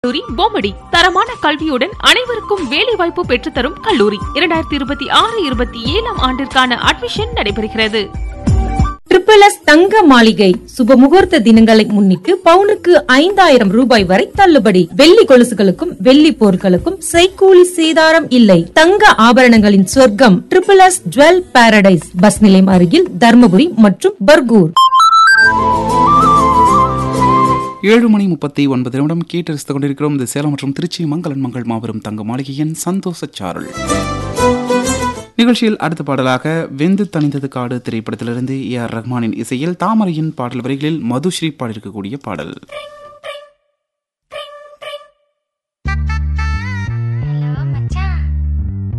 கல்லூரி பொம்மடி தரமான கல்வியுடன் அனைவருக்கும் வேலை வாய்ப்பு பெற்றுத்தரும் கல்லூரி இரண்டாயிரத்தி இருபத்தி ஆறு இருபத்தி ஏழாம் ஆண்டிற்கான அட்மிஷன் நடைபெறுகிறது ட்ரிபிள் எஸ் தங்க மாளிகை சுப முகூர்த்த தினங்களை முன்னிட்டு பவுனுக்கு ஐந்தாயிரம் ரூபாய் வரை தள்ளுபடி வெள்ளி கொலுசுகளுக்கும் வெள்ளி பொருட்களுக்கும் செய்கூலி சேதாரம் இல்லை தங்க ஆபரணங்களின் சொர்க்கம் triple S jewel paradise bus நிலையம் அருகில் தர்மபுரி மற்றும் பர்கூர் ஏழு மணி முப்பத்தி ஒன்பது நிமிடம் கேட்டு ரசித்துக் கொண்டிருக்கிறோம் இந்த சேலம் மற்றும் திருச்சி மங்களன் மங்கள் மாபெரும் தங்க மாளிகையின் சந்தோஷ சாரல் நிகழ்ச்சியில் அடுத்த பாடலாக வெந்து தணிந்தது காடு திரைப்படத்திலிருந்து ஏ ஆர் ரஹ்மானின் இசையில் தாமரையின் பாடல் வரிகளில் மதுஸ்ரீ பாடியிருக்கக்கூடிய பாடல்